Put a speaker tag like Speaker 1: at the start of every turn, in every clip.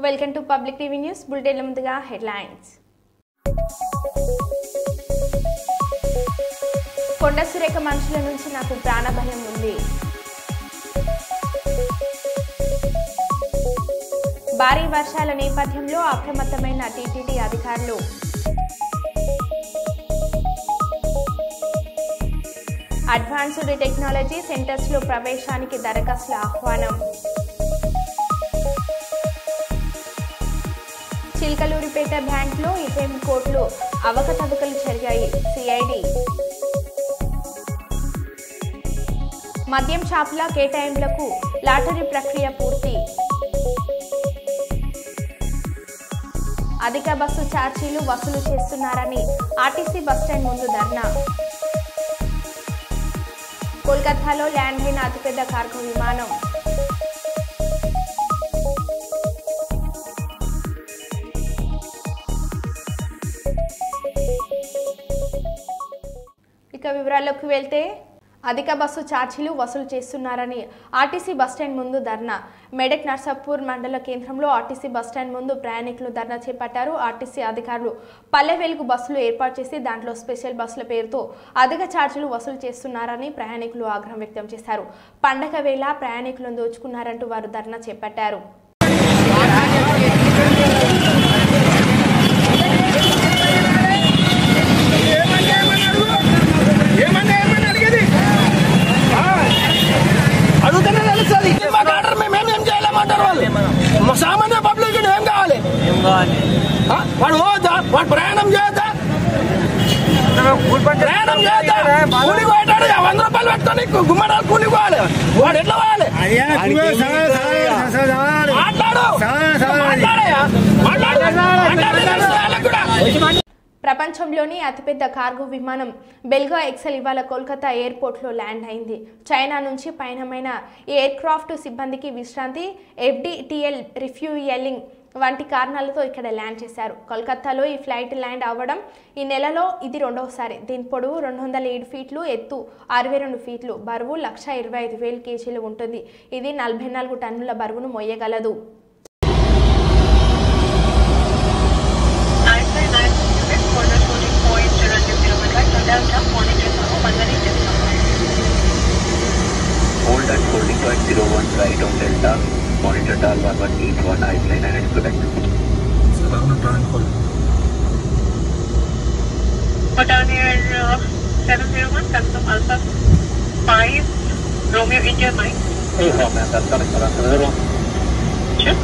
Speaker 1: Welcome to public TV news బులెటిన్ల ముందుగా headlines కొండ సురేఖ మనుషుల నుంచి నాకు ప్రాణభయం ఉంది భారీ వర్షాల నేపథ్యంలో అప్రమత్తమైన టీటీడీ అధికారులు అడ్వాన్స్డ్ టెక్నాలజీ సెంటర్స్లో ప్రవేశానికి దరఖాస్తుల ఆహ్వానం చిల్కలూరిపేట బ్యాంక్లో ఇరవై కోట్లు అవకతవకలు జరిగాయి సిఐడి మద్యం షాపుల కేటాయింపులకు లాటరీ ప్రక్రియ పూర్తి అధిక బస్సు ఛార్జీలు వసూలు చేస్తున్నారని ఆర్టీసీ బస్టాండ్ ముందు ధర్నా కోల్కతాలో ల్యాండ్ అయిన అతిపెద్ద కార్గో విమానం ఇక వివరాల్లోకి వెళ్తే అధిక బస్సు ఛార్జీలు వసూలు చేస్తున్నారని ఆర్టీసీ బస్టాండ్ ముందు ధర్నా మెడక్ నర్సాపూర్ మండల కేంద్రంలో ఆర్టీసీ బస్టాండ్ ముందు ప్రయాణికులు ధర్నా చేపట్టారు ఆర్టీసీ అధికారులు పల్లె వెలుగు బస్సులు ఏర్పాటు చేసి దాంట్లో స్పెషల్ బస్సుల పేరుతో అధిక ఛార్జీలు వసూలు చేస్తున్నారని ప్రయాణికులు ఆగ్రహం వ్యక్తం చేశారు పండగ వేళ ప్రయాణికులను దోచుకున్నారంటూ వారు ధర్నా చేపట్టారు
Speaker 2: ఏమన్నా ఏమన్నా అడిగేది ఆ, అడుగుతూనే తెలుస్తుంది మాకు ఆర్డర్ మేము ఏం ఏం చేయలేమంటారు వాళ్ళు మా సామాన్య పబ్లిక్ ఏం కావాలి ఆ, వాడు పోవద్దా వాడు ప్రయాణం చేయొద్దా ప్రయాణం చేయొద్దా కూలికి పోయేటాడు వంద రూపాయలు పెట్టుకొని గుమ్మడాలు కూలికి పోవాలి వాడు ఎట్లా పోవాలి మాట్లాడు మాట్లాడయ్యా. మాట్లాడు మాట్లాడు తెలుసు వాళ్ళకి కూడా
Speaker 1: ప్రపంచంలోని అతిపెద్ద కార్గో విమానం బెల్గా ఎక్సెల్ ఇవాళ కోల్కతా ఎయిర్పోర్ట్లో ల్యాండ్ అయింది చైనా నుంచి పయనమైన ఈ ఎయిర్క్రాఫ్ట్ సిబ్బందికి విశ్రాంతి ఎఫ్డిటిఎల్ రిఫ్యూయలింగ్ వంటి కారణాలతో ఇక్కడ ల్యాండ్ చేశారు కోల్కతాలో ఈ ఫ్లైట్ ల్యాండ్ అవ్వడం ఈ నెలలో ఇది రెండవసారి దీని పొడవు రెండు వందల ఏడు ఫీట్లు ఎత్తు అరవై రెండు ఫీట్లు బరువు లక్ష ఇరవై ఐదు వేల కేజీలు ఉంటుంది ఇది నలభై నాలుగు టన్నుల బరువును మోయగలదు
Speaker 3: Alpha and Alpha Unit for the floating point 001 to Delta monitor now Mandalay Delta.
Speaker 4: Hold at holding point zero one right on Delta. Monitor dial one one eight one Iceland and expect.
Speaker 3: Put on your uh, 701 confirm Alpha 5 Romeo India 9.
Speaker 4: Hey, how man, that's correct. That's another one.
Speaker 3: Sure.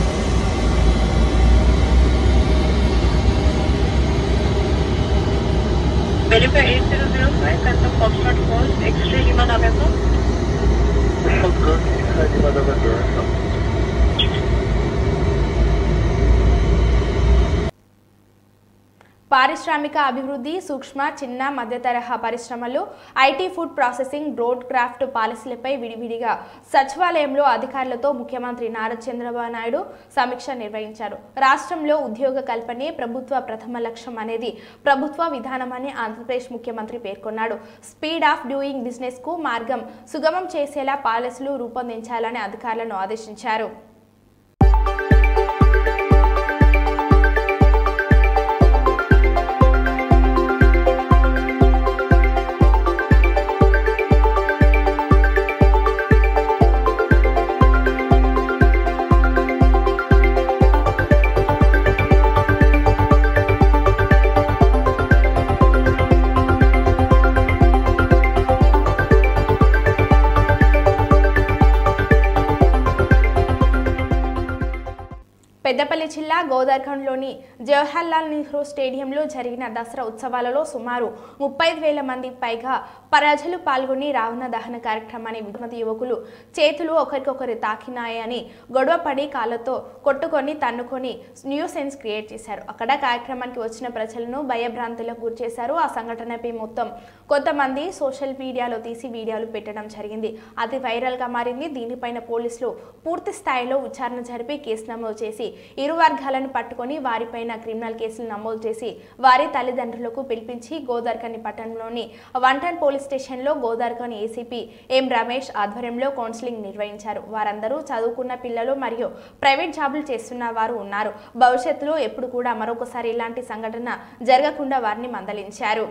Speaker 3: Verify 8005 confirm Foxtrot Falls X-ray Lima November.
Speaker 1: పారిశ్రామిక అభివృద్ధి సూక్ష్మ చిన్న మధ్య తరహా పరిశ్రమలు IT food processing బ్రోడ్ క్రాఫ్ట్ పాలసీలపై విడివిడిగా సచివాలయంలో అధికారులతో ముఖ్యమంత్రి నారా చంద్రబాబు నాయుడు సమీక్ష నిర్వహించారు రాష్ట్రంలో ఉద్యోగ కల్పనే ప్రభుత్వ ప్రథమ లక్ష్యం అనేది ప్రభుత్వ విధానమని ఆంధ్రప్రదేశ్ ముఖ్యమంత్రి పేర్కొన్నాడు స్పీడ్ ఆఫ్ డూయింగ్ బిజినెస్ కు మార్గం సుగమం చేసేలా పాలసీలు రూపొందించాలని అధికారులను ఆదేశించారు పెద్దపల్లి జిల్లా గోదార్ఖండ్లోని జవహర్లాల్ నెహ్రూ స్టేడియంలో జరిగిన దసరా ఉత్సవాలలో సుమారు ముప్పై వేల మంది పైగా ప్రజలు పాల్గొని రావణ దహన కార్యక్రమాన్ని విమతి యువకులు చేతులు ఒకరికొకరు తాకినాయని గొడవపడి కాళ్ళతో కొట్టుకొని తన్నుకొని న్యూ సెన్స్ క్రియేట్ చేశారు అక్కడ కార్యక్రమానికి వచ్చిన ప్రజలను భయభ్రాంతులకు గురి చేశారు ఆ సంఘటనపై మొత్తం కొంతమంది సోషల్ మీడియాలో తీసి వీడియోలు పెట్టడం జరిగింది అది వైరల్గా మారింది దీనిపైన పోలీసులు పూర్తి స్థాయిలో విచారణ జరిపి కేసు నమోదు చేసి ఇరు వర్గాలను పట్టుకొని వారిపైన క్రిమినల్ కేసులు నమోదు చేసి వారి తల్లిదండ్రులకు పిలిపించి గోదార్కని పట్టణంలోని వంటన్ పోలీస్ స్టేషన్లో గోదార్కని ఏసీపీ ఎం రమేష్ ఆధ్వర్యంలో కౌన్సిలింగ్ నిర్వహించారు వారందరూ చదువుకున్న పిల్లలు మరియు ప్రైవేట్ జాబులు చేస్తున్న వారు ఉన్నారు భవిష్యత్తులో ఎప్పుడు కూడా మరొకసారి ఇలాంటి సంఘటన జరగకుండా వారిని మందలించారు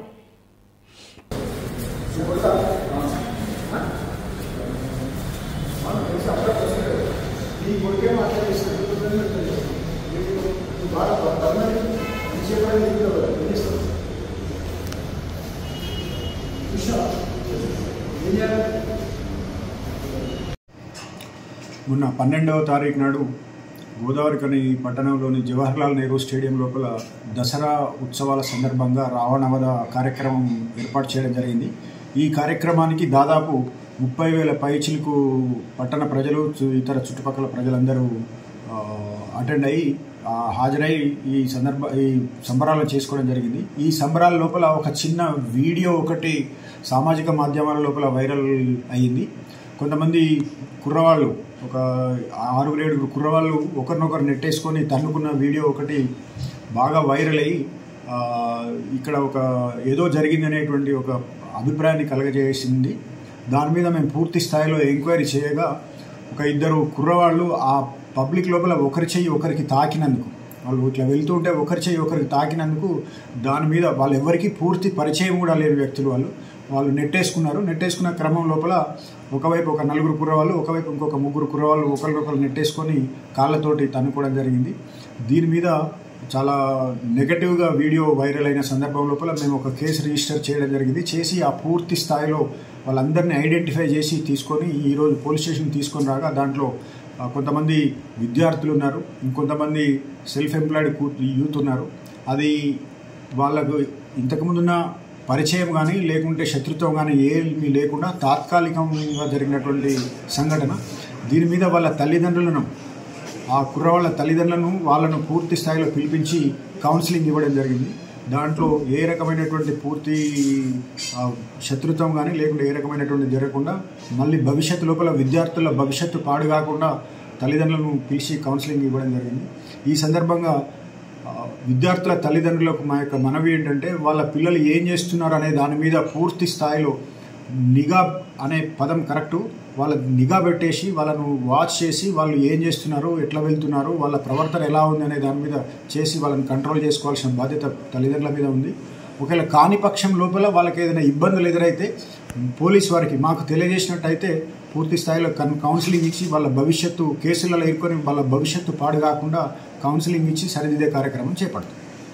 Speaker 5: మొన్న పన్నెండవ తారీఖు నాడు గోదావరికని పట్టణంలోని జవహర్లాల్ నెహ్రూ స్టేడియం లోపల దసరా ఉత్సవాల సందర్భంగా రావణవద కార్యక్రమం ఏర్పాటు చేయడం జరిగింది ఈ కార్యక్రమానికి దాదాపు ముప్పై వేల పైచిలకు పట్టణ ప్రజలు చు- ఇతర చుట్టుపక్కల ప్రజలందరూ ఆ, అటెండ్ అయ్యి ఆ, హాజరై ఈ సందర్భ ఈ సంబరాలు చేసుకోవడం జరిగింది ఈ సంబరాల లోపల ఒక చిన్న వీడియో ఒకటి సామాజిక మాధ్యమాల లోపల వైరల్ అయ్యింది కొంతమంది కుర్రవాళ్ళు ఒక ఆరుగురు ఏడుగురు కుర్రవాళ్ళు ఒకరినొకరు నెట్టేసుకొని తన్నుకున్న వీడియో ఒకటి బాగా వైరల్ అయ్యి ఆ, ఇక్కడ ఒక ఏదో జరిగింది అనేటువంటి ఒక అభిప్రాయాన్ని కలగజేసింది దాని మీద మేము పూర్తి స్థాయిలో ఎంక్వైరీ చేయగా ఒక ఇద్దరు కుర్రవాళ్ళు ఆ పబ్లిక్ లోపల ఒకరి చెయ్యి ఒకరికి తాకినందుకు వాళ్ళు ఇట్లా వెళ్తూ ఉంటే ఒకరి చెయ్యి ఒకరికి తాకినందుకు దాని మీద వాళ్ళు ఎవరికి పూర్తి పరిచయం కూడా లేని వ్యక్తులు వాళ్ళు వాళ్ళు నెట్టేసుకున్నారు నెట్టేసుకున్న క్రమం లోపల ఒకవైపు ఒక నలుగురు కుర్రవాళ్ళు ఒకవైపు ఇంకొక ముగ్గురు కుర్రవాళ్ళు ఒకరికొకరు నెట్టేసుకొని కాళ్ళతోటి తన్నుకోవడం జరిగింది దీని మీద చాలా నెగటివ్గా వీడియో వైరల్ అయిన సందర్భం లోపల మేము ఒక కేసు రిజిస్టర్ చేయడం జరిగింది చేసి ఆ పూర్తి స్థాయిలో వాళ్ళందరినీ ఐడెంటిఫై చేసి తీసుకొని ఈరోజు పోలీస్ స్టేషన్ తీసుకొని రాగా దాంట్లో ఆ, కొంతమంది విద్యార్థులు ఉన్నారు ఇంకొంతమంది సెల్ఫ్ ఎంప్లాయిడ్ యూత్ ఉన్నారు అది వాళ్ళకు ఇంతకుముందున్న పరిచయం కానీ లేకుంటే శత్రుత్వం కానీ ఏమీ లేకుండా తాత్కాలికంగా జరిగినటువంటి సంఘటన దీని మీద వాళ్ళ తల్లిదండ్రులను ఆ కుర్రవాళ్ళ తల్లిదండ్రులను వాళ్ళను పూర్తి స్థాయిలో పిలిపించి కౌన్సిలింగ్ ఇవ్వడం జరిగింది దాంట్లో ఏ రకమైనటువంటి పూర్తి ఆ, శత్రుత్వం కానీ లేకుంటే ఏ రకమైనటువంటి జరగకుండా మళ్ళీ భవిష్యత్తు లోపల విద్యార్థుల భవిష్యత్తు పాడు కాకుండా తల్లిదండ్రులను పిలిచి కౌన్సిలింగ్ ఇవ్వడం జరిగింది ఈ సందర్భంగా ఆ, విద్యార్థుల తల్లిదండ్రులకు మా యొక్క మనవి ఏంటంటే వాళ్ళ పిల్లలు ఏం చేస్తున్నారు అనే దాని మీద పూర్తి స్థాయిలో నిఘా అనే పదం కరెక్టు వాళ్ళ నిఘా పెట్టేసి వాళ్ళను వాచ్ చేసి వాళ్ళు ఏం చేస్తున్నారు ఎట్లా వెళ్తున్నారు వాళ్ళ ప్రవర్తన ఎలా ఉంది అనే దాని మీద చేసి వాళ్ళని కంట్రోల్ చేసుకోవాల్సిన బాధ్యత తల్లిదండ్రుల మీద ఉంది ఒకవేళ కాని పక్షం లోపల వాళ్ళకి ఏదైనా ఇబ్బందులు ఎదురైతే పోలీస్ వారికి మాకు తెలియజేసినట్టయితే పూర్తి స్థాయిలో కన్ కౌన్సిలింగ్ ఇచ్చి వాళ్ళ భవిష్యత్తు కేసులలో ఇరుకొని వాళ్ళ భవిష్యత్తు పాడు కాకుండా కౌన్సిలింగ్ ఇచ్చి సరిదిద్దే కార్యక్రమం చేపడతాం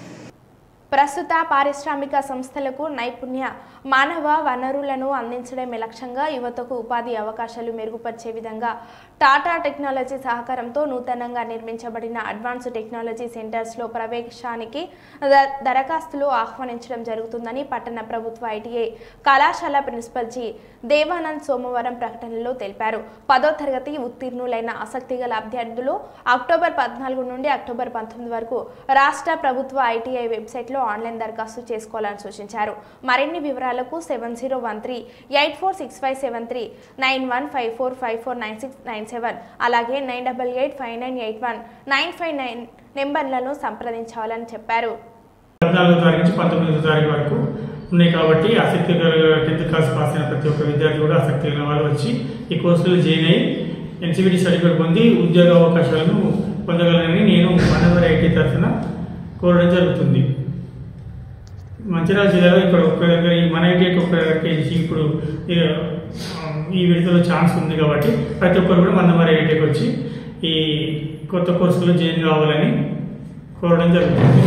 Speaker 1: ప్రస్తుత పారిశ్రామిక సంస్థలకు నైపుణ్య మానవ వనరులను అందించడమే లక్ష్యంగా యువతకు ఉపాధి అవకాశాలు మెరుగుపరిచే విధంగా టాటా టెక్నాలజీ సహకారంతో నూతనంగా నిర్మించబడిన అడ్వాన్స్ టెక్నాలజీ సెంటర్స్లో ప్రవేశానికి ద- దరఖాస్తులు ఆహ్వానించడం జరుగుతుందని పట్టణ ప్రభుత్వ ఐటీఐ కళాశాల ప్రిన్సిపల్ జి దేవానంద్ సోమవారం ప్రకటనలో తెలిపారు పదో తరగతి ఉత్తీర్ణులైన ఆసక్తి గల అభ్యర్థులు అక్టోబర్ పద్నాలుగు నుండి అక్టోబర్ పంతొమ్మిది వరకు రాష్ట్ర ప్రభుత్వ ఐటీఐ వెబ్సైట్లో ఆన్లైన్ దరఖాస్తు చేసుకోవాలని సూచించారు మరిన్ని వివరాలకు seven zero one three eight four six five seven three nine one five four five four nine six nine seven అలాగే nine double eight five nine eight one nine five nine నెంబర్లను సంప్రదించాలని చెప్పారు
Speaker 6: పద్నాలుగో తారీఖు నుంచి పంతొమ్మిదో తారీఖు వరకు ఉన్నాయి కాబట్టి ఆసక్తి గల టెన్త్ క్లాస్ పాస్ అయిన ప్రతి ఒక్క విద్యార్థి కూడా ఆసక్తి కలిగిన వాళ్ళు వచ్చి ఈ కోర్సులో జాయిన్ అయ్యి ఎన్సీబీటీ సర్టిఫికేట్ పొంది ఉద్యోగ అవకాశాలను పొందగలరని నేను మనవరి ఐటీ తరఫున కోరడం జరుగుతుంది మంచిర్యాల జిల్లాలో ఇక్కడ ఒక్క దగ్గర ఈ మన ఐటీకి ఒక్క దగ్గరికి ఇప్పుడు ఇక, ఆ, ఈ విడతలో ఛాన్స్ ఉంది కాబట్టి ప్రతి ఒక్కరు కూడా మందమరి ఐటీకి వచ్చి ఈ కొత్త కోర్సులో జాయిన్ కావాలని కోరడం జరుగుతుంది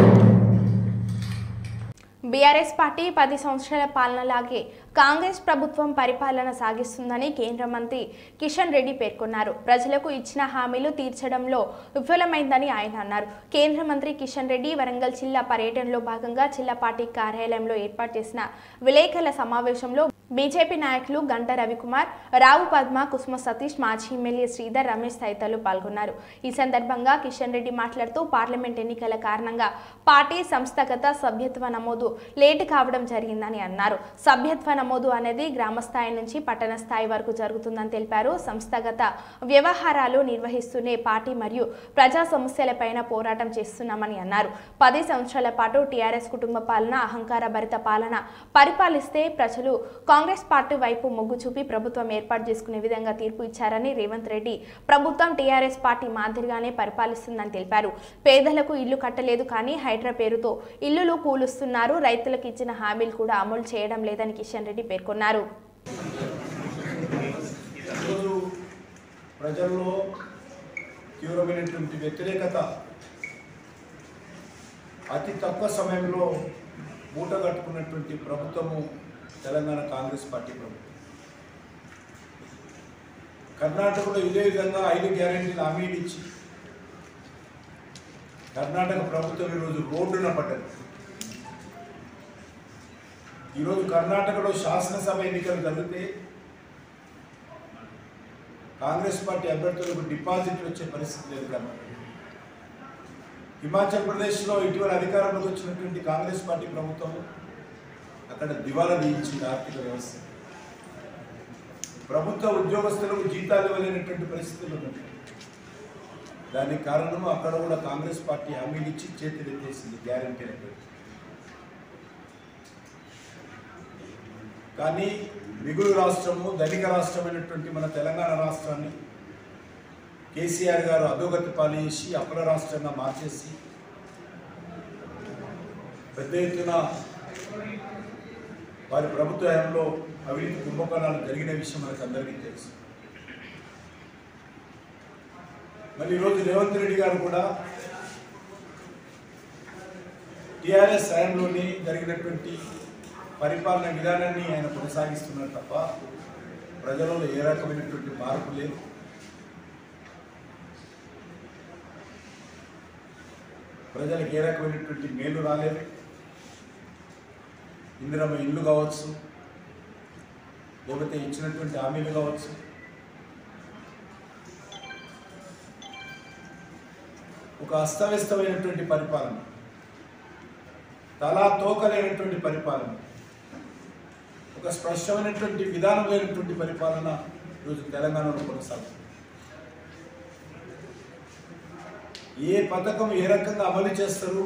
Speaker 1: బీఆర్ఎస్ పార్టీ పది సంవత్సరాల పాలనలాగే కాంగ్రెస్ ప్రభుత్వం పరిపాలన సాగిస్తుందని కేంద్ర మంత్రి కిషన్ రెడ్డి పేర్కొన్నారు ప్రజలకు ఇచ్చిన హామీలు తీర్చడంలో విఫలమైందని ఆయన అన్నారు కేంద్ర మంత్రి కిషన్ రెడ్డి వరంగల్ జిల్లా పర్యటనలో భాగంగా జిల్లా పార్టీ కార్యాలయంలో ఏర్పాటు చేసిన విలేకరుల సమావేశంలో బీజేపీ నాయకులు గంట రవికుమార్ రావు పద్మ కుసుమ సతీష్ మాజీ ఎమ్మెల్యే శ్రీధర్ రమేష్ తదితరులు పాల్గొన్నారు ఈ సందర్భంగా కిషన్ రెడ్డి మాట్లాడుతూ పార్లమెంట్ ఎన్నికల కారణంగా పార్టీ సంస్థాగత సభ్యత్వ నమోదు లేటు కావడం జరిగిందని అన్నారు సభ్యత్వ నమోదు అనేది గ్రామ స్థాయి నుంచి పట్టణ స్థాయి వరకు జరుగుతుందని తెలిపారు సంస్థాగత వ్యవహారాలు నిర్వహిస్తూనే పార్టీ మరియు ప్రజా సమస్యలపైన పోరాటం చేస్తున్నామని అన్నారు పది సంవత్సరాల పాటు టీఆర్ఎస్ కుటుంబ పాలన అహంకార భరిత పాలన పరిపాలిస్తే ప్రజలు కాంగ్రెస్ పార్టీ వైపు మొగ్గు చూపి ప్రభుత్వం ఏర్పాటు చేసుకునే విధంగా తీర్పు ఇచ్చారని రేవంత్ రెడ్డి ప్రభుత్వం టీఆర్ఎస్ పార్టీ మాదిరిగానే పరిపాలిస్తుందని తెలిపారు పేదలకు ఇల్లు కట్టలేదు కానీ హైడ్రా పేరుతో ఇల్లులు కూలుస్తున్నారు రైతులకు ఇచ్చిన హామీలు కూడా అమలు చేయడం లేదని కిషన్ రెడ్డి పేర్కొన్నారు
Speaker 7: ఈరోజు ప్రజల్లో తీవ్రమైనటువంటి వ్యతిరేకత అతి తక్కువ సమయంలో మూట కట్టుకున్నటువంటి ప్రభుత్వము తెలంగాణ కాంగ్రెస్ పార్టీ ప్రభుత్వం కర్ణాటకలో ఇదే విధంగా ఐదు గ్యారెంటీలు హామీలు ఇచ్చి కర్ణాటక ప్రభుత్వం ఈరోజు రోడ్డున పడ్డది ఈరోజు కర్ణాటకలో శాసనసభ ఎన్నికలు జరిగితే కాంగ్రెస్ పార్టీ అభ్యర్థులకు డిపాజిట్ వచ్చే పరిస్థితి లేదు కర్ణాటక హిమాచల్ ప్రదేశ్లో ఇటీవల అధికారంలోకి వచ్చినటువంటి కాంగ్రెస్ పార్టీ ప్రభుత్వం అక్కడ దివాలా తీయించింది ఆర్థిక వ్యవస్థ ప్రభుత్వ ఉద్యోగస్తులకు జీతాలు ఇవ్వలేనటువంటి పరిస్థితులు ఉన్నాయి దానికి కారణం అక్కడ కూడా కాంగ్రెస్ పార్టీ హామీలు ఇచ్చి చేతులు ఎత్తేసింది గ్యారంటీలకు కానీ మిగులు రాష్ట్రము ధనిక రాష్ట్రమైనటువంటి మన తెలంగాణ రాష్ట్రాన్ని కేసీఆర్ గారు అధోగతి పాలేసి అపర రాష్ట్రంగా మార్చేసి పెద్ద ఎత్తున వారి ప్రభుత్వ హయాంలో అవినీతి కుంభకోణాలు జరిగిన విషయం మనకు అందరికీ తెలుసు మళ్ళీ ఈరోజు రేవంత్ రెడ్డి గారు కూడా టీఆర్ఎస్ హయాంలోనే జరిగినటువంటి పరిపాలన విధానాన్ని ఆయన కొనసాగిస్తున్నారు తప్ప ప్రజలలో ఏ రకమైనటువంటి మార్పు లేదు ప్రజలకు ఏ రకమైనటువంటి మేలు రాలేదు ఇందిరమ్మ ఇల్లు కావచ్చు లేకపోతే ఇచ్చినటువంటి హామీలు కావచ్చు ఒక అస్తవ్యస్తమైనటువంటి పరిపాలన తలా తోకలేనటువంటి పరిపాలన ఒక స్పష్టమైనటువంటి విధానం లేనటువంటి పరిపాలన ఈరోజు తెలంగాణలో కొనసాగుతుంది ఏ పథకం ఏ రకంగా అమలు చేస్తారు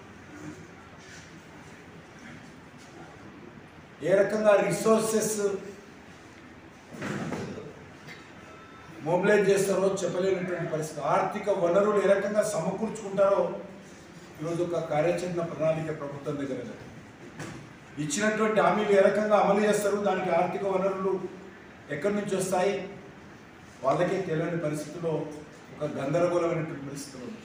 Speaker 7: ఏ రకంగా రిసోర్సెస్ మొబిలైజ్ చేస్తారో చెప్పలేనటువంటి పరిస్థితి ఆర్థిక వనరులు ఏ రకంగా సమకూర్చుకుంటారో ఈరోజు ఒక కార్యాచరణ ప్రణాళిక ప్రభుత్వం దగ్గర లేదు. ఇచ్చినటువంటి హామీలు ఏ రకంగా అమలు చేస్తారు దానికి ఆర్థిక వనరులు ఎక్కడి నుంచి వస్తాయి వాళ్ళకే తెలియని పరిస్థితిలో ఒక గందరగోళమైనటువంటి పరిస్థితులు ఉంది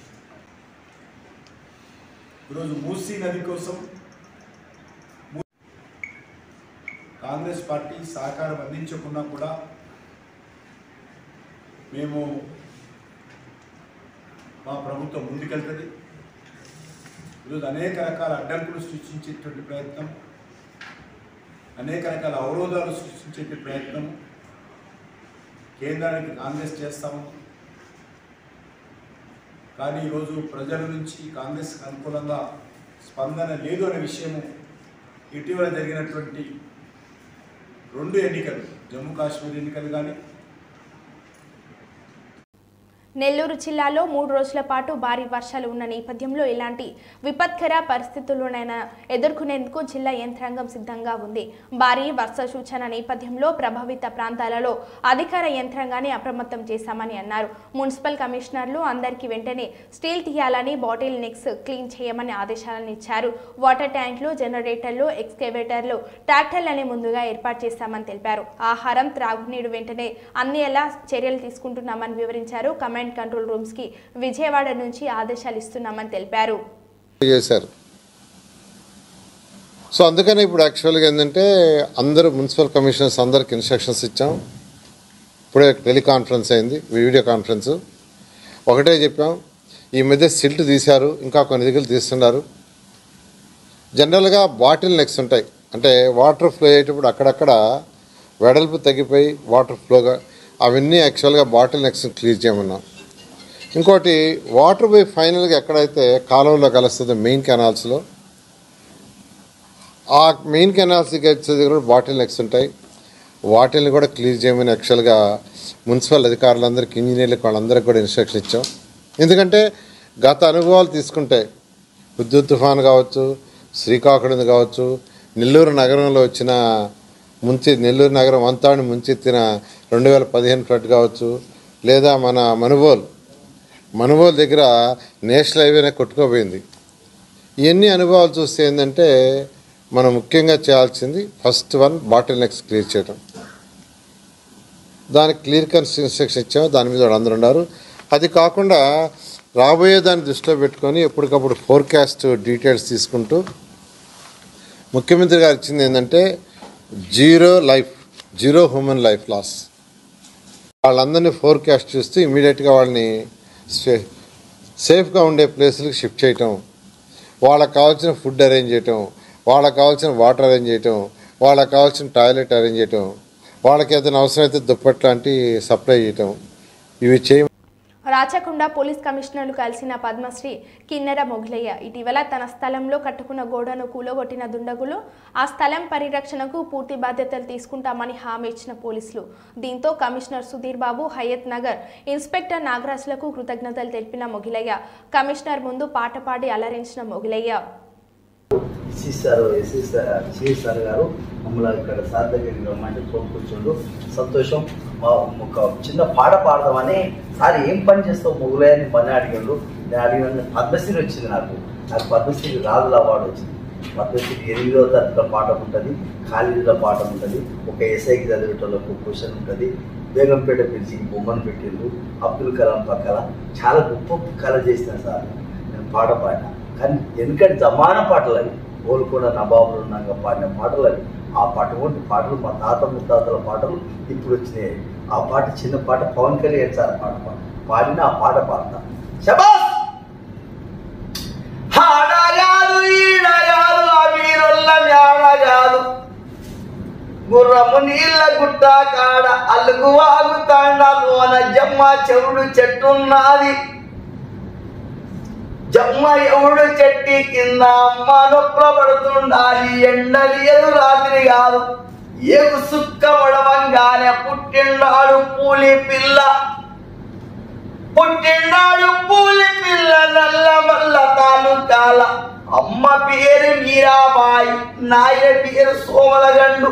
Speaker 7: ఈరోజు మూసీ నది కోసం మూ- కాంగ్రెస్ పార్టీ సహకారం అందించకున్నా కూడా మేము మా ప్రభుత్వం ముందుకెళ్తుంది ఈరోజు అనేక రకాల అడ్డంకులు సృష్టించేటువంటి ప్రయత్నం అనేక రకాల అవరోధాలు సృష్టించే ప్రయత్నం కేంద్రానికి కాంగ్రెస్ చేస్తాము కానీ ఈరోజు ప్రజల నుంచి కాంగ్రెస్కి అనుకూలంగా స్పందన లేదు అనే విషయము ఇటీవల జరిగినటువంటి రెండు ఎన్నికలు జమ్మూ కాశ్మీర్ ఎన్నికలు కానీ
Speaker 1: నెల్లూరు జిల్లాలో మూడు రోజుల పాటు భారీ వర్షాలు ఉన్న నేపథ్యంలో ఇలాంటి విపత్కర పరిస్థితుల్లోనైనా ఎదుర్కొనేందుకు జిల్లా యంత్రాంగం సిద్ధంగా ఉంది భారీ వర్ష సూచన నేపథ్యంలో ప్రభావిత ప్రాంతాలలో అధికార యంత్రాంగాన్ని అప్రమత్తం చేశామని అన్నారు మున్సిపల్ కమిషనర్లు అందరికీ వెంటనే స్టీల్ తీయాలని బాటిల్ నెక్స్ క్లీన్ చేయమని ఆదేశాలను ఇచ్చారు వాటర్ ట్యాంకులు జనరేటర్లు ఎక్స్కేవేటర్లు ట్రాక్టర్లని ముందుగా ఏర్పాటు చేశామని తెలిపారు ఆహారం త్రాగునీరు వెంటనే అన్ని ఎలా చర్యలు తీసుకుంటున్నామని వివరించారు కమాండ్ కంట్రోల్ రూమ్స్ కి విజయవాడ నుంచి ఆదేశాలు ఇస్తున్నామని తెలిపారు
Speaker 8: చేశారు సో అందుకని ఇప్పుడు యాక్చువల్గా ఏంటంటే అందరూ మున్సిపల్ కమిషనర్స్ అందరికి ఇన్స్ట్రక్షన్స్ ఇచ్చాం ఇప్పుడే టెలికాన్ఫరెన్స్ అయింది వీడియో కాన్ఫరెన్స్ ఒకటే చెప్పాం ఈ మధ్య సిల్ట్ తీశారు ఇంకా కొన్ని దగ్గర తీస్తున్నారు జనరల్గా బాటిల్ నెక్స్ ఉంటాయి అంటే వాటర్ ఫ్లో అయ్యేటప్పుడు అక్కడక్కడ వెడల్పు తగ్గిపోయి వాటర్ ఫ్లోగా అవన్నీ యాక్చువల్గా బాటిల్ నెక్స్ క్లియర్ చేయమన్నాం ఇంకోటి వాటర్ పోయి ఫైనల్గా ఎక్కడైతే కాలువలో కలుస్తుందో మెయిన్ కెనాల్స్లో ఆ మెయిన్ కెనాల్స్కి వచ్చే దగ్గర బాటిల్ నెక్స్ ఉంటాయి వాటిల్ని కూడా క్లియర్ చేయమని యాక్చువల్గా మున్సిపల్ అధికారులందరికీ ఇంజనీర్లకు వాళ్ళందరికీ కూడా ఇన్స్ట్రక్షన్ ఇచ్చాం ఎందుకంటే గత అనుభవాలు తీసుకుంటే విద్యుత్ తుఫాన్ కావచ్చు శ్రీకాకుళం కావచ్చు నెల్లూరు నగరంలో వచ్చిన ముంచి నెల్లూరు నగరం అంతాన్ని ముంచెత్తిన రెండు వేల పదిహేను ఫ్లడ్ కావచ్చు లేదా మన మనుబోల్ మనుబోల్ దగ్గర నేషనల్ హైవేనే కొట్టుకోపోయింది ఇవన్నీ అనుభవాలు చూస్తే ఏంటంటే మనం ముఖ్యంగా చేయాల్సింది first one bottle next clear చేయడం దానికి క్లియర్ కన్స్ ఇన్స్ట్రక్షన్ ఇచ్చాము దాని మీద వాళ్ళు అందరూ ఉన్నారు అది కాకుండా రాబోయే దాన్ని దృష్టిలో పెట్టుకొని ఎప్పటికప్పుడు ఫోర్కాస్ట్ డీటెయిల్స్ తీసుకుంటూ ముఖ్యమంత్రి గారు ఇచ్చింది ఏంటంటే zero life zero human life loss వాళ్ళందరినీ ఫోర్కాస్ట్ చూస్తూ ఇమీడియట్గా వాళ్ళని సే సేఫ్గా ఉండే ప్లేసులకు షిఫ్ట్ చేయటం వాళ్ళకి కావాల్సిన ఫుడ్ అరేంజ్ చేయటం వాళ్ళకి కావాల్సిన వాటర్ అరేంజ్ చేయటం వాళ్ళకి కావాల్సిన టాయిలెట్ అరేంజ్ చేయటం వాళ్ళకి ఏదైనా అవసరమైతే దుప్పట్ లాంటి సప్లై చేయటం ఇవి చేయ
Speaker 1: రాచకొండ పోలీస్ కమిషనర్లు కలిసిన పద్మశ్రీ కిన్నెర మొగలయ్య ఇటీవల తన స్థలంలో కట్టుకున్న గోడను కూలగొట్టిన దుండగులు ఆ స్థలం పరిరక్షణకు పూర్తి బాధ్యతలు తీసుకుంటామని హామీ ఇచ్చిన పోలీసులు దీంతో కమిషనర్ సుధీర్ బాబు హయత్ నగర్ ఇన్స్పెక్టర్ నాగరాజులకు కృతజ్ఞతలు తెలిపిన మొగిలయ్య కమిషనర్ ముందు పాట పాడి అలరించిన Mogilaiah
Speaker 9: SC sir SC sir CI sir గారు మమ్మల్ని ఇక్కడ సార్ దగ్గరికి రమ్మంటే ఫోన్ కూర్చోండు సంతోషం మా ఒక చిన్న పాట పాడదామని సార్ ఏం పని చేస్తావు మొగులయ్యని పని అడిగాడు నేను అడిగిన పద్మశ్రీ వచ్చింది నాకు నాకు పద్మశ్రీ రాజుల అవార్డు వచ్చింది పద్మశ్రీ ఎనిమిదో తరగతిలో పాఠం ఉంటుంది కాలేజీలో పాఠం ఉంటుంది ఒక ఎస్ఐకి చదివేటోళ్ళకు క్వశ్చన్ ఉంటుంది బేగంపేట పిలిచి బొమ్మను పెట్టిండ్రు అబ్దుల్ కలాం పక్కల చాలా గొప్ప కళ చేసిన సార్ నేను పాట పాడినా కానీ ఎందుకంటే జమాన పాటలు అవి గోల్కొండ నవాబులు ఉన్నాక పాడిన పాటలు అవి ఆ పాట వంటి పాటలు మా తాత ముత్తాతల పాటలు ఇప్పుడు వచ్చినాయి ఆ పాట చిన్న పాట పవన్ కళ్యాణ్ సార్ పాట పాడ పాడిన ఆ పాట పాడతా శబాస్ ఆడగాదు ఈడగాదు ఆ వీరుల్ల మేడగాదు గుర్రము నీళ్ళ గుట్ట కాడ అల్లుగు వాగుతాండ లోన జమ్మ చెవుడు చెట్టున్నది జమ్మ ఎవడు చెట్టి కింద అమ్మ నొప్పుల పడుతుండాలి ఎండలి ఎదు రాత్రి కాదు ఏగు సుక్క వడవంగానే పుట్టిండాడు పూలి పిల్ల పుట్టిండాడు పూలి పిల్ల నల్ల మల్ల తాలూకాల అమ్మ పేరు మీరాబాయి నాయన పేరు సోమలగండు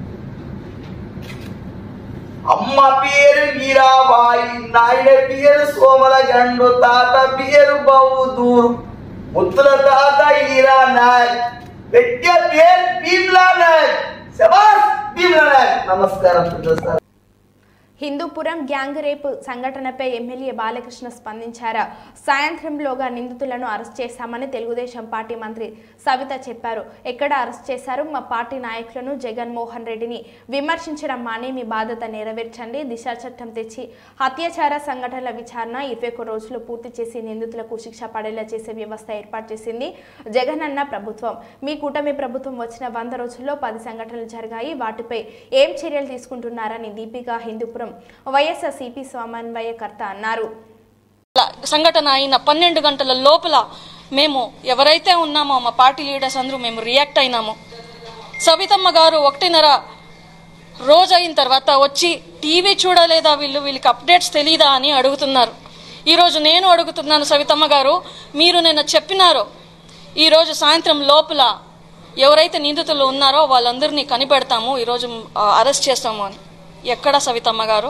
Speaker 9: అమ్మ పేరు మీరాబాయి నాయన పేరు సోమలగండు తాత పేరు బౌదూరు ముత్తుల తాత ఈరా నాయక్ పెట్టే పేరు భీమ్లా నాయక్ శబాస్ భీమ్లా నాయక్ నమస్కారం పెద్ద సార్
Speaker 1: హిందూపురం గ్యాంగ్ రేపు సంఘటనపై ఎమ్మెల్యే బాలకృష్ణ స్పందించారు సాయంత్రంలోగా నిందితులను అరెస్ట్ చేశామని తెలుగుదేశం పార్టీ మంత్రి సవిత చెప్పారు ఎక్కడ అరెస్ట్ చేశారు మా పార్టీ నాయకులను జగన్మోహన్ రెడ్డిని విమర్శించడం మాని మీ బాధ్యత నెరవేర్చండి దిశా చట్టం తెచ్చి అత్యాచార సంఘటనల విచారణ ఇరవై ఒక్క రోజులు పూర్తి చేసి నిందితులకు శిక్ష పడేలా చేసే వ్యవస్థ ఏర్పాటు చేసింది జగన్ అన్న ప్రభుత్వం మీ కూటమి ప్రభుత్వం వచ్చిన వంద రోజుల్లో పది సంఘటనలు జరిగాయి వాటిపై ఏం చర్యలు తీసుకుంటున్నారని దీపిక హిందూపురం వైఎస్ఆర్సీపీ సమన్వయకర్త అన్నారు
Speaker 10: సంఘటన అయిన పన్నెండు గంటల లోపల మేము ఎవరైతే ఉన్నామో మా పార్టీ లీడర్స్ అందరూ మేము రియాక్ట్ అయినాము సవితమ్మ గారు ఒకటిన్నర రోజు అయిన తర్వాత వచ్చి టీవీ చూడలేదా వీళ్ళు వీళ్ళకి అప్డేట్స్ తెలీదా అని అడుగుతున్నారు ఈరోజు నేను అడుగుతున్నాను సవితమ్మ గారు మీరు నిన్న చెప్పినారు ఈరోజు సాయంత్రం లోపల ఎవరైతే నిందితులు ఉన్నారో వాళ్ళందరినీ కనిపెడతాము ఈరోజు ఆ, అరెస్ట్ చేస్తాము అని ఎక్కడ సవితమ్మ గారు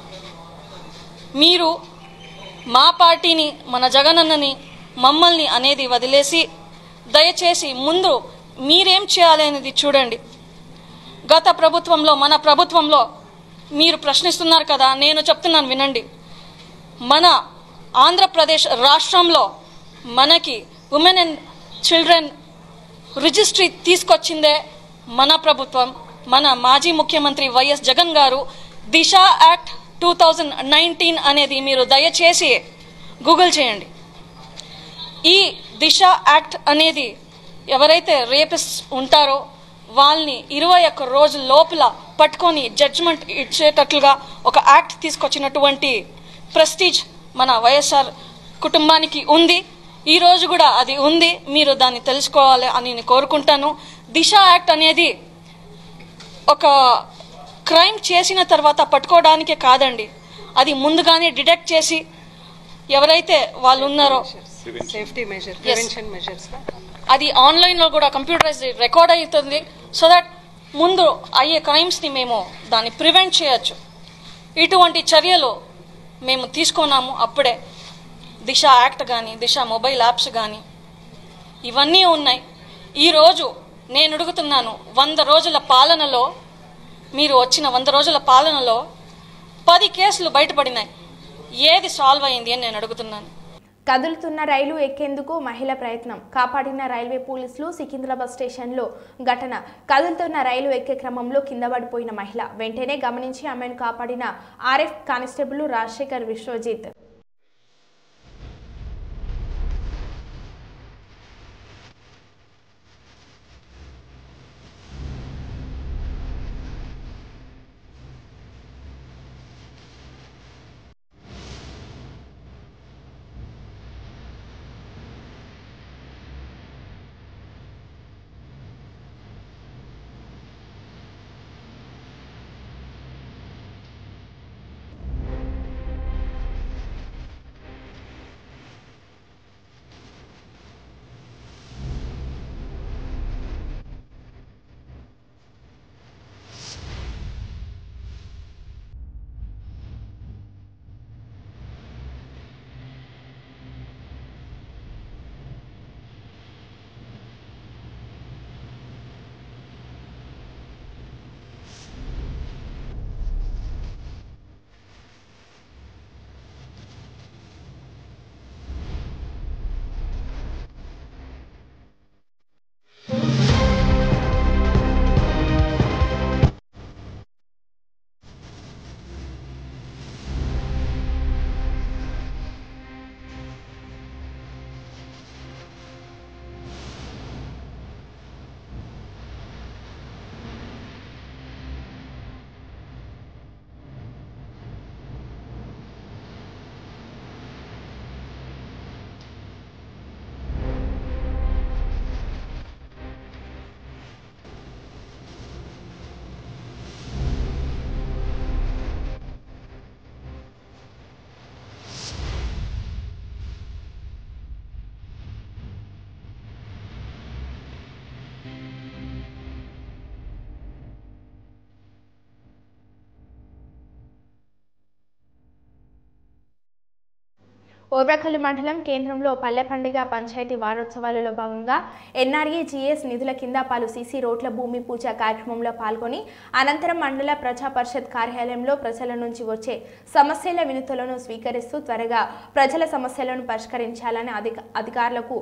Speaker 10: మీరు మా పార్టీని మన జగనన్నని మమ్మల్ని అనేది వదిలేసి దయచేసి ముందు మీరేం చేయాలి అనేది చూడండి గత ప్రభుత్వంలో మన ప్రభుత్వంలో మీరు ప్రశ్నిస్తున్నారు కదా నేను చెప్తున్నాను వినండి మన ఆంధ్రప్రదేశ్ రాష్ట్రంలో మనకి ఉమెన్ అండ్ చిల్డ్రన్ రిజిస్ట్రీ తీసుకొచ్చిందే మన ప్రభుత్వం మన మాజీ ముఖ్యమంత్రి వైఎస్ జగన్ గారు Disha act two thousand nineteen అనేది మీరు దయచేసి గూగుల్ చేయండి ఈ దిశ యాక్ట్ అనేది ఎవరైతే రేపిస్ట్ ఉంటారో వాళ్ళని ఇరవై ఒక్క రోజుల లోపల పట్టుకొని జడ్జిమెంట్ ఇచ్చేటట్లుగా ఒక యాక్ట్ తీసుకొచ్చినటువంటి ప్రెస్టీజ్ మన వైఎస్ఆర్ కుటుంబానికి ఉంది ఈ రోజు కూడా అది ఉంది మీరు దాన్ని తెలుసుకోవాలి అని నేను కోరుకుంటాను దిశ యాక్ట్ అనేది ఒక క్రైమ్ చేసిన తర్వాత పట్టుకోవడానికే కాదండి అది ముందుగానే డిటెక్ట్ చేసి ఎవరైతే వాళ్ళు ఉన్నారో
Speaker 11: safety measure
Speaker 10: Yes.
Speaker 11: Prevention measures
Speaker 10: అది ఆన్లైన్లో కూడా కంప్యూటరైజ్ రికార్డ్ అవుతుంది సో దట్ ముందు అయ్యే క్రైమ్స్ని మేము దాన్ని ప్రివెంట్ చేయొచ్చు ఇటువంటి చర్యలు మేము తీసుకున్నాము అప్పుడే దిశ యాక్ట్ కానీ దిశ మొబైల్ యాప్స్ కానీ ఇవన్నీ ఉన్నాయి ఈరోజు నేను అడుగుతున్నాను వంద రోజుల పాలనలో మీరు వచ్చిన వంద రోజుల పాలనలో పది కేసులు బయటపడినాయి ఏది సాల్వ్ అయింది అని నేను అడుగుతున్నాను
Speaker 1: కదులుతున్న రైలు ఎక్కేందుకు మహిళ ప్రయత్నం కాపాడిన రైల్వే పోలీసులు సికింద్రాబాద్ స్టేషన్లో ఘటన కదులుతున్న రైలు ఎక్కే క్రమంలో కింద పడిపోయిన మహిళ వెంటనే గమనించి ఆమెను కాపాడిన ఆర్ఎఫ్ కానిస్టేబుల్ రాజశేఖర్ విశ్వజిత్ ఓబ్రకల్లు మండలం కేంద్రంలో పల్లె పండుగ పంచాయతీ వారోత్సవాలలో భాగంగా ఎన్ఆర్ఏ జిఎస్ నిధుల కింద పలు సీసీ రోడ్ల భూమి పూజ కార్యక్రమంలో పాల్గొని అనంతరం మండల ప్రజా పరిషత్ కార్యాలయంలో ప్రజల నుంచి వచ్చే సమస్యల వినతులను స్వీకరిస్తూ త్వరగా ప్రజల సమస్యలను పరిష్కరించాలని అధిక అధికారులకు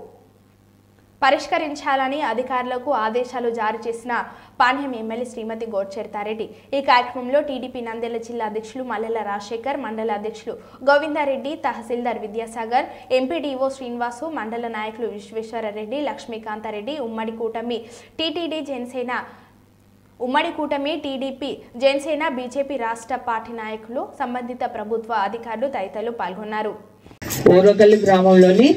Speaker 1: పరిష్కరించాలని అధికారులకు ఆదేశాలు జారీ చేసిన పాణ్యం ఎమ్మెల్యే శ్రీమతి గోడ్చెర్తారెడ్డి ఈ కార్యక్రమంలో టీడీపీ నంద్యాల జిల్లా అధ్యక్షులు మల్లెల రాజశేఖర్ మండల అధ్యక్షులు గోవిందారెడ్డి తహసీల్దార్ విద్యాసాగర్ ఎంపీడీఓ శ్రీనివాసు మండల నాయకులు విశ్వేశ్వరరెడ్డి లక్ష్మీకాంతారెడ్డి ఉమ్మడి కూటమి టీటీడీ జనసేన ఉమ్మడి కూటమి టీడీపీ జనసేన బీజేపీ రాష్ట్ర పార్టీ నాయకులు సంబంధిత ప్రభుత్వ అధికారులు తదితరులు పాల్గొన్నారు
Speaker 12: ఓరగల్లు గ్రామంలోని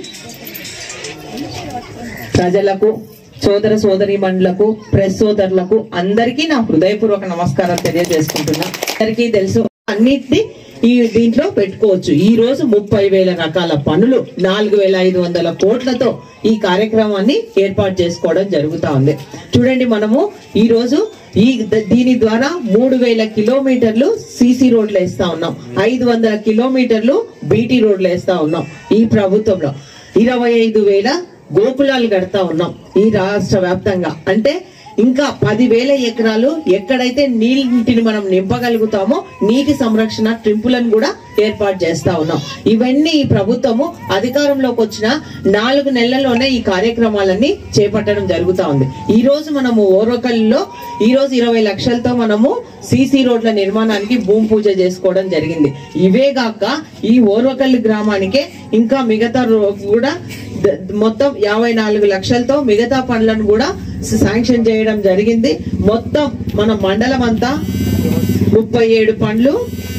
Speaker 12: ప్రజలకు సోదర సోదరి మండలకు ప్రెస్ సోదరులకు అందరికీ నా హృదయపూర్వక నమస్కారం తెలియజేసుకుంటున్నా అందరికీ తెలుసు అన్నిటిని ఈ దీంట్లో పెట్టుకోవచ్చు ఈ రోజు ముప్పై వేల రకాల పనులు నాలుగు వేల ఐదు వందల కోట్లతో ఈ కార్యక్రమాన్ని ఏర్పాటు చేసుకోవడం జరుగుతా ఉంది చూడండి మనము ఈ రోజు ఈ ద- దీని ద్వారా మూడు వేల కిలోమీటర్లు సీసీ రోడ్లు వేస్తా ఉన్నాం ఐదు వందల కిలోమీటర్లు బీటీ రోడ్లు వేస్తా ఉన్నాం ఈ ప్రభుత్వంలో ఇరవై ఐదు వేల గోకులాలు కడతా ఉన్నాం ఈ రాష్ట్ర వ్యాప్తంగా అంటే ఇంకా పదివేల ఎకరాలు ఎక్కడైతే నీటిని మనం నింపగలుగుతామో నీటి సంరక్షణ ట్రింపులను కూడా ఏర్పాటు చేస్తా ఉన్నాం ఇవన్నీ ఈ ప్రభుత్వము అధికారంలోకి వచ్చిన నాలుగు నెలల్లోనే ఈ కార్యక్రమాలన్నీ చేపట్టడం జరుగుతా ఉంది ఈ రోజు మనము ఓరకల్లో ఈ రోజు ఇరవై లక్షలతో మనము సీసీ రోడ్ల నిర్మాణానికి భూమి పూజ చేసుకోవడం జరిగింది ఇవే గాక ఈ ఓర్వకల్లి గ్రామానికే ఇంకా మిగతా రో- కూడా ద- మొత్తం యాభై నాలుగు లక్షలతో మిగతా పనులను కూడా శాంక్షన్ చేయడం జరిగింది మొత్తం మన మండలం అంతా ముప్పై ఏడు పండ్లు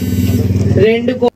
Speaker 12: రెండు కో-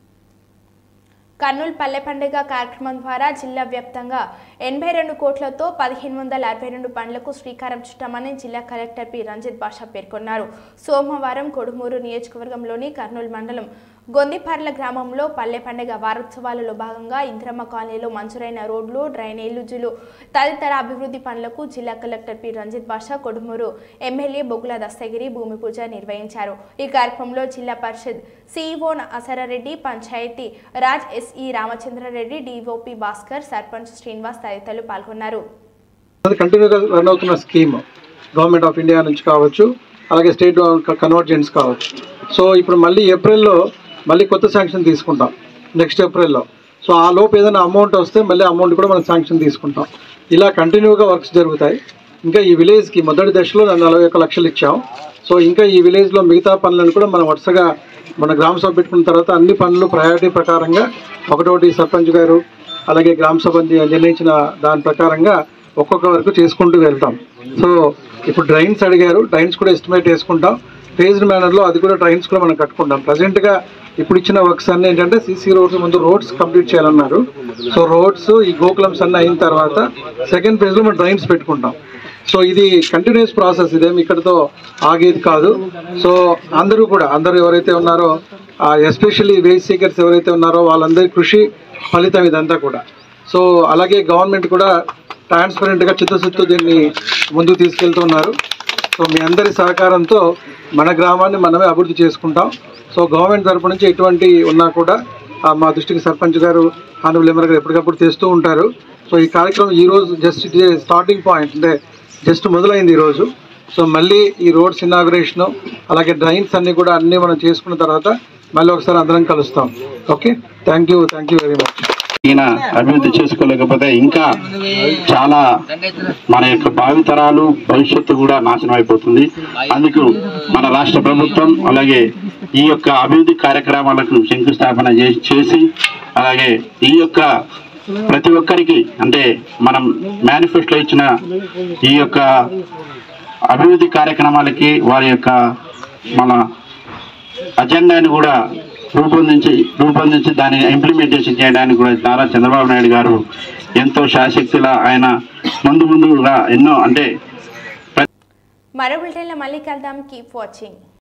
Speaker 1: కర్నూలు పల్లె పండుగ కార్యక్రమం ద్వారా జిల్లా వ్యాప్తంగా ఎనభై రెండు కోట్లతో పదిహేను వందల అరవై రెండు పండ్లకు శ్రీకారం చుట్టామని జిల్లా కలెక్టర్ పి రంజిత్ బాషా పేర్కొన్నారు సోమవారం కొడుమూరు నియోజకవర్గంలోని కర్నూలు మండలం గొందిపర్ల గ్రామంలో పల్లె పండుగ వారోత్సవాలలో భాగంగా ఇంద్రమ్మ కాలనీలో మంజూరైన రోడ్లు డ్రైనేజీలు తదితర అభివృద్ధి పనులకు జిల్లా collector P Ranjith Basha Kodumuru MLA Bogula Dastagiri భూమి పూజ నిర్వహించారు ఈ కార్యక్రమంలో జిల్లా పరిషత్ CEO Asarareddy panchayat Raj SE Ramachandrareddy DOP Bhaskar sarpanch Srinivas తదితరులు పాల్గొన్నారు
Speaker 11: అది కంటిన్యూగా రన్ అవుతున్న స్కీమ్ గవర్నమెంట్ ఆఫ్ ఇండియా నుంచి కావచ్చు అలాగే స్టేట్ కన్వర్జెన్స్ కావచ్చు సో ఇప్పుడు మళ్ళీ ఏప్రిల్లో మళ్ళీ కొత్త శాంక్షన్ తీసుకుంటాం నెక్స్ట్ ఏప్రిల్లో సో ఆ లోపు ఏదైనా అమౌంట్ వస్తే మళ్ళీ అమౌంట్ కూడా మనం శాంక్షన్ తీసుకుంటాం ఇలా కంటిన్యూగా వర్క్స్ జరుగుతాయి ఇంకా ఈ విలేజ్కి మొదటి దశలో నలభై ఒక్క లక్షలు ఇచ్చాం సో ఇంకా ఈ విలేజ్లో మిగతా పనులను కూడా మనం వరుసగా మన గ్రామ సభ పెట్టుకున్న తర్వాత అన్ని పనులు ప్రయారిటీ ప్రకారంగా ఒకటోటి సర్పంచ్ గారు అలాగే గ్రామ సభ నిర్ణయించిన దాని ప్రకారంగా ఒక్కొక్క వరకు చేసుకుంటూ వెళ్తాం సో ఇప్పుడు డ్రైన్స్ అడిగారు డ్రైన్స్ కూడా ఎస్టిమేట్ వేసుకుంటాం ఫేజ్డ్ మేనర్లో అది కూడా డ్రైన్స్ కూడా మనం కట్టుకుంటాం ప్రజెంట్గా ఇప్పుడు ఇచ్చిన వర్క్స్ అన్ని ఏంటంటే సీసీ రోడ్స్ ముందు రోడ్స్ కంప్లీట్ చేయాలన్నారు సో రోడ్స్ ఈ గోకులమ్స్ అన్నీ అయిన తర్వాత సెకండ్ ఫేజ్లో మనం డ్రైన్స్ పెట్టుకుంటాం సో ఇది కంటిన్యూస్ ప్రాసెస్ ఇదేమి ఇక్కడతో ఆగేది కాదు సో అందరూ కూడా అందరూ ఎవరైతే ఉన్నారో ఎస్పెషల్లీ వేజ్ సీకర్స్ ఎవరైతే ఉన్నారో వాళ్ళందరి కృషి ఫలితం ఇదంతా కూడా సో అలాగే గవర్నమెంట్ కూడా ట్రాన్స్పరెంట్గా చిత్తశుద్ధితో దీన్ని ముందుకు తీసుకెళ్తున్నారు సో మీ అందరి సహకారంతో మన గ్రామాన్ని మనమే అభివృద్ధి చేసుకుంటాం సో గవర్నమెంట్ తరపు నుంచి ఎటువంటి ఉన్నా కూడా ఆ, మా దృష్టికి సర్పంచ్ గారు హానబుల్ ఎమ్మెల్యే గారు ఎప్పటికప్పుడు తెస్తూ ఉంటారు సో ఈ కార్యక్రమం ఈ రోజు జస్ట్ ఇట్ స్టార్టింగ్ పాయింట్ అంటే జస్ట్ మొదలైంది ఈరోజు సో మళ్ళీ ఈ రోడ్స్ ఇనాగ్రేషన్ అలాగే డ్రైన్స్ అన్నీ కూడా అన్నీ మనం చేసుకున్న తర్వాత మళ్ళీ ఒకసారి అందరం కలుస్తాం okay thank you thank you very much
Speaker 13: ఈయన అభివృద్ధి చేసుకోలేకపోతే ఇంకా చాలా మన యొక్క భావితరాలు భవిష్యత్తు కూడా నాశనం అయిపోతుంది అందుకు మన రాష్ట్ర ప్రభుత్వం అలాగే ఈ యొక్క అభివృద్ధి కార్యక్రమాలకు శంకుస్థాపన చే- చేసి అలాగే ఈ యొక్క ప్రతి ఒక్కరికి అంటే మనం మేనిఫెస్టో ఇచ్చిన ఈ యొక్క అభివృద్ధి కార్యక్రమాలకి వారి యొక్క మన అజెండాని కూడా రూపొందించి రూపొందించి దాన్ని ఇంప్లిమెంటేషన్ చేయడానికి కూడా నారా చంద్రబాబు నాయుడు గారు ఎంతో శాశక్తిలా ఆయన ముందు ముందుగా ఎన్నో అంటే
Speaker 1: మరో బులెటిన్లో మళ్ళీ కలుద్దాం కీప్ వాచింగ్